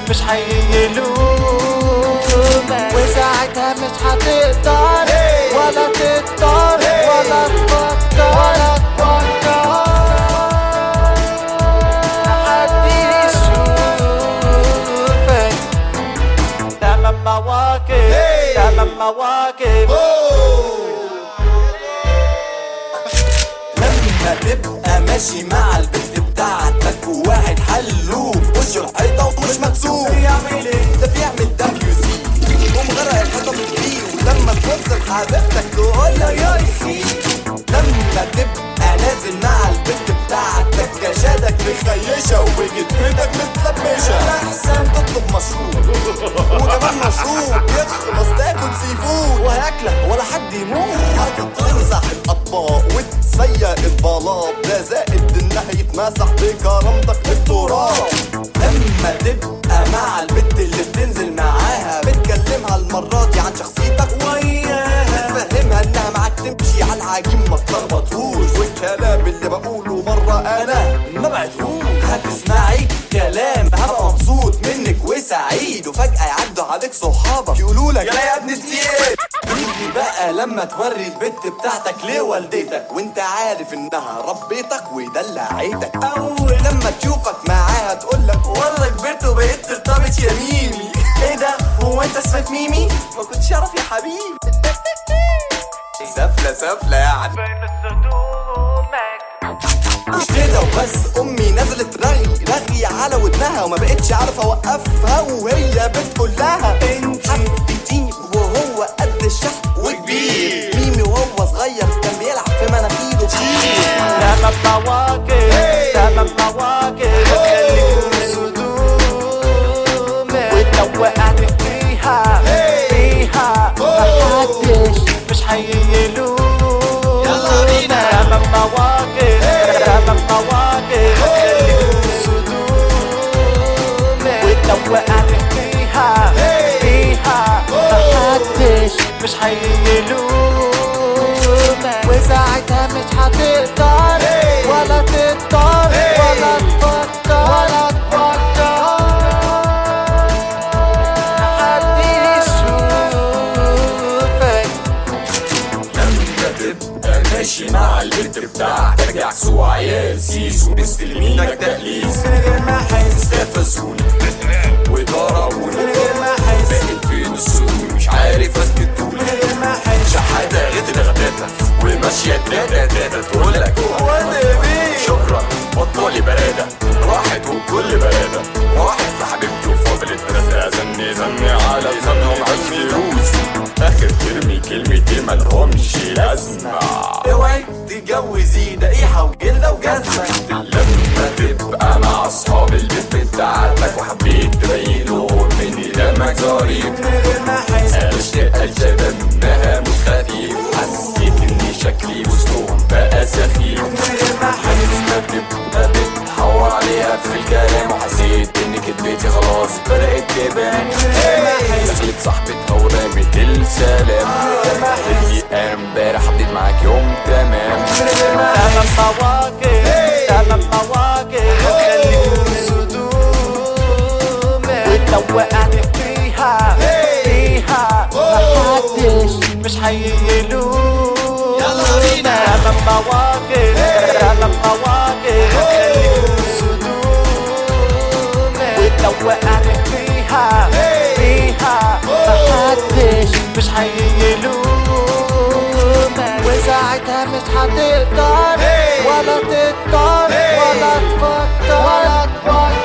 مش هيلومك وساعتها مش هتقدر ولا تقدر ولا تفكر ولا تفكر حد يشوفك تمام مواقف تمام مواقف لما تبقى ماشي مع البنت بتاعتك وواحد حلوف وشه الحيطة ومش مكسوف بيعمل ايه؟ ده بيعمل دبليو سي ومغرق الحيطة بالبي ولما تبص لحبيبتك تقول له يا سي لما تبقى نازل مع البنت بتاعتك كشادك مخيشة وجدتك متلبشة أحسن تطلب مشروب وكمان مشروب يخلص تاكل سي فود وهياكلك ولا حد يموت هتتمسح الاطباق وتسيق البلاط ده زائد انها يتمسح بكرامتك التراب لما تبقى مع البنت اللي بتنزل معاها بتكلمها المرة دي عن شخصيتك وياها بتفهمها انها معاك تمشي على العجين ما تلخبطوش والكلام اللي بقوله مرة انا ما بعتهوش هتسمعي كلام هبقى مبسوط منك وسعيد وفجأة يعدوا عليك صحابك يقولوا لك يلا يا ابن التقيل يجي بقى لما توري البت بتاعتك لوالدتك وانت عارف انها ربيتك ودلعتك اول لما تشوفك معاها تقول لك والله كبرت وبقيت ترتبط يا ميمي ايه ده هو انت اسمك ميمي ما كنتش اعرف يا حبيبي سفلة سفلة يعني مش كده وبس امي نزلت رغي رغي على ودنها وما بقتش عارفه اوقفها وهي بتقول لها انت حبيتيني وهو قد الشحن وكبير ميمي وهو صغير كان بيلعب في مناخيره كتير تمام مواقف تمام مواقف خليك صدومك ولو وقعت فيها فيها محدش مش هيلومك تمام مواقف تمام مواقف خليك صدومك ولو وقعت فيها فيها محدش مش هيلومك وساعتها مش هتقدر ولا تقدر ولا تفكر ولا تفكر حد يشوفك لما تبقى ماشي مع البنت بتاعتك يعكسوا عيال سيس ومستلمينك تقليص من غير ما حاسس استفزوني وضربوني من غير ما حاسس بقيت فين السرور مش عارف اثبت طولي من غير ما حاسس شحاتة غير الغداتة وماشية تاتا تاتا تقول لك هو انا بيه شكرا بطلي برادة راحت وكل برادة راحت لحبيبتي وفضلت برادة زني زني على زني ومعاش فلوس اخر ترمي كلمتين ملهمش لازمة اوعي تتجوزي دقيحة وجلدة وجزمة لما تبقى مع اصحاب البيت بتاعتك وحبيت تبينهم ان دمك ظريف من غير ما احس اشتاق الشباب انها مش خفيف حسيت ان شكلي وسطهم بقى سخيف من غير ما احس ما تبقى بتحور عليها في الكلام وحسيت ان كدبتي خلاص بدأت تبان دخلت صاحبتها ورمت السلام اللي انا امبارح حطيت معاك يوم تمام تمام مواقف تمام مواقف خليك صدومك ولو وقعت فيها فيها محدش مش هيلومك تمام مواقف تمام مواقف خليك صدومك ولو وقعت فيها فيها محدش مش هيلومك وساعتها مش هتقدر ولا تقدر ولا تفكر ولا تفكر